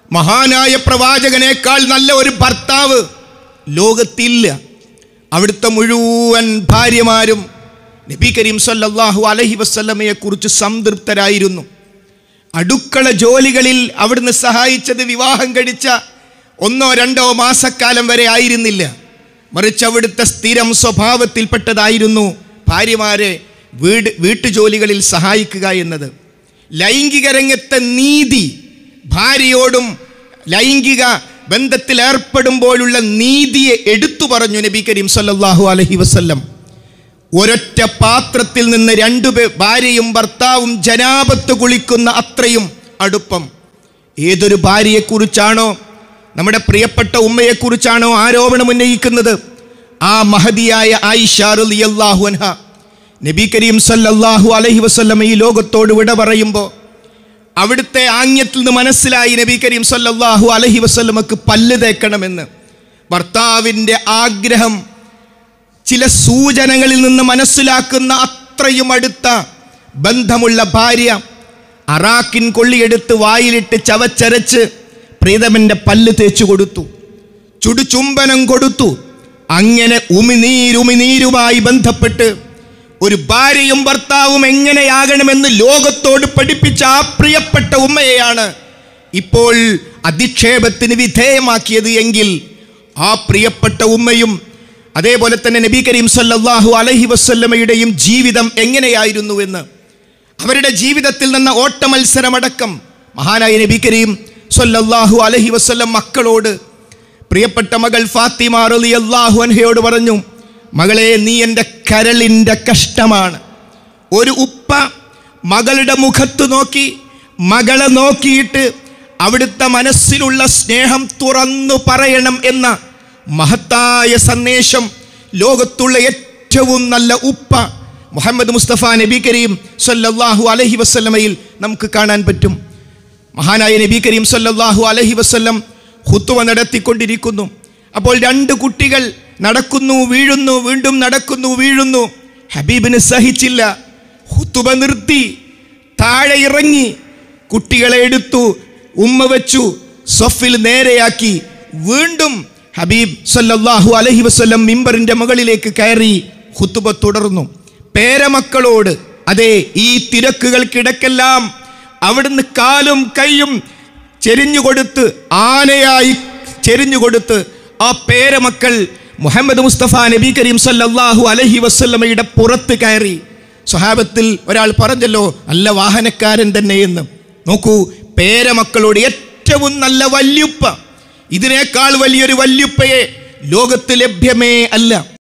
മഹാനായ പ്രവാചകനേക്കാൾ നല്ല ഒരു ഭർത്താവ് ലോകത്തില്ല അവിടുത്തെ മുഴുവൻ ഭാര്യമാരും നബി കരീം സല്ലല്ലാഹു അലൈഹി വസല്ലമയെ കുറിച്ച് സംതൃപ്തരായിരുന്നു അടുക്കള ജോലികളിൽ അവിടുന്ന് സഹായിച്ചത് വിവാഹം കഴിച്ച ഒന്നോ രണ്ടോ മാസക്കാലം വരെ ആയിരുന്നില്ല മറിച്ച് അവിടുത്തെ സ്ഥിരം സ്വഭാവത്തിൽപ്പെട്ടതായിരുന്നു ഭാര്യമാരെ വീട് വീട്ടുജോലികളിൽ സഹായിക്കുക എന്നത് ലൈംഗിക രംഗത്തെ നീതി ഭാര്യയോടും ലൈംഗിക ബന്ധത്തിൽ ഏർപ്പെടുമ്പോഴുള്ള നീതിയെ എടുത്തു പറഞ്ഞു നബി കരീം സല്ലല്ലാഹു അലൈഹി വസല്ലം ഒരൊറ്റ പാത്രത്തിൽ നിന്ന് രണ്ടു പേ ഭാര്യയും ഭർത്താവും ജനാപത്ത് കുളിക്കുന്ന അത്രയും അടുപ്പം ഏതൊരു ഭാര്യയെക്കുറിച്ചാണോ നമ്മുടെ പ്രിയപ്പെട്ട ഉമ്മയെക്കുറിച്ചാണോ ആരോപണം ഉന്നയിക്കുന്നത് ആ മഹതിയായ ആയിഷ റളിയല്ലാഹു അൻഹ നബി കരീം സല്ലല്ലാഹു അലൈഹി വസല്ലം ഈ ലോകത്തോട് വിട പറയുമ്പോൾ അവിടുത്തെ ആംഗ്യത്തിൽ നിന്ന് മനസ്സിലായി നബി കരീം സല്ലല്ലാഹു അലൈഹി വസല്ലമക്ക് പല്ല് തേക്കണമെന്ന് ഭർത്താവിൻ്റെ ആഗ്രഹം ചില സൂചനകളിൽ നിന്ന് മനസ്സിലാക്കുന്ന അത്രയും അടുത്ത ബന്ധമുള്ള ഭാര്യ അറാക്കിൻ കൊള്ളിയെടുത്ത് വായിലിട്ട് ചവച്ചരച്ച് പ്രീതമന്റെ പല്ല് തേച്ചു കൊടുത്തു ചുടുചുംബനം കൊടുത്തു അങ്ങനെ ഉമിനീരുമിനീരുമായി ബന്ധപ്പെട്ട് ഒരു ഭാര്യയും ഭർത്താവും എങ്ങനെയാകണമെന്ന് ലോകത്തോട് പഠിപ്പിച്ച ആ പ്രിയപ്പെട്ട ഉമ്മയെയാണ് ഇപ്പോൾ അധിക്ഷേപത്തിന് വിധേയമാക്കിയത് എങ്കിൽ ആ പ്രിയപ്പെട്ട ഉമ്മയും അതേപോലെ തന്നെ നബി കരീം സല്ലല്ലാഹു അലൈഹി വസല്ലമയുടെയും ജീവിതം എങ്ങനെയായിരുന്നുവെന്ന് അവരുടെ ജീവിതത്തിൽ നിന്ന് ഓട്ട മത്സരമടക്കം മഹാനായ നബി കരീം സല്ലല്ലാഹു അലൈഹി വസല്ലം മക്കളോട് പ്രിയപ്പെട്ട മകൾ ഫാത്തിമ റളിയല്ലാഹു അൻഹയോട് പറഞ്ഞു മകളെ നീ എൻ്റെ കരളിൻ്റെ കഷ്ടമാണ് ഒരു ഉപ്പ മകളുടെ മുഖത്ത് നോക്കി മകളെ നോക്കിയിട്ട് അവിടുത്തെ മനസ്സിലുള്ള സ്നേഹം തുറന്നു പറയണം എന്ന മഹത്തായ സന്ദേശം ലോകത്തുള്ള ഏറ്റവും നല്ല ഉപ്പ മുഹമ്മദ് മുസ്തഫ നബി കരീം സല്ലല്ലാഹു അലൈഹി വസല്ലമയിൽ നമുക്ക് കാണാൻ പറ്റും മഹാനായ നബി കരീം സല്ലല്ലാഹു അലൈഹി വസല്ലം ഹുത്തുവ നടത്തിക്കൊണ്ടിരിക്കുന്നു അപ്പോൾ രണ്ട് കുട്ടികൾ നടക്കുന്നു വീഴുന്നു വീണ്ടും നടക്കുന്നു വീഴുന്നു ഹബീബിന് സഹിച്ചില്ല ഹുത്തുബ നിർത്തി താഴെ ഇറങ്ങി കുട്ടികളെ എടുത്തു ഉമ്മ വെച്ചു സൊഫിൽ നേരെയാക്കി വീണ്ടും ഹബീബ് സല്ലല്ലാഹു അലൈഹി വസല്ലം മിമ്പറിന്റെ മുകളിലേക്ക് കയറി ഹുത്തുബ തുടർന്നു പേരമക്കളോട് അതെ ഈ തിരക്കുകൾക്കിടക്കെല്ലാം അവിടുന്ന് കാലും കൈയും ചെരിഞ്ഞുകൊടുത്ത് ആനയായി ചെരിഞ്ഞുകൊടുത്ത് ആ പേരമക്കൾ മുഹമ്മദ് മുസ്തഫ നബി കരീം സല്ലല്ലാഹു അലൈഹി വസല്ലമയുടെ പുറത്ത് കയറി സ്വഹാബത്തിൽ ഒരാൾ പറഞ്ഞല്ലോ നല്ല വാഹനക്കാരൻ തന്നെ എന്ന് നോക്കൂ പേരമക്കളോട് ഏറ്റവും നല്ല വല്യുപ്പ ഇതിനേക്കാൾ വലിയൊരു വല്യുപ്പയെ ലോകത്ത് ലഭ്യമേ അല്ല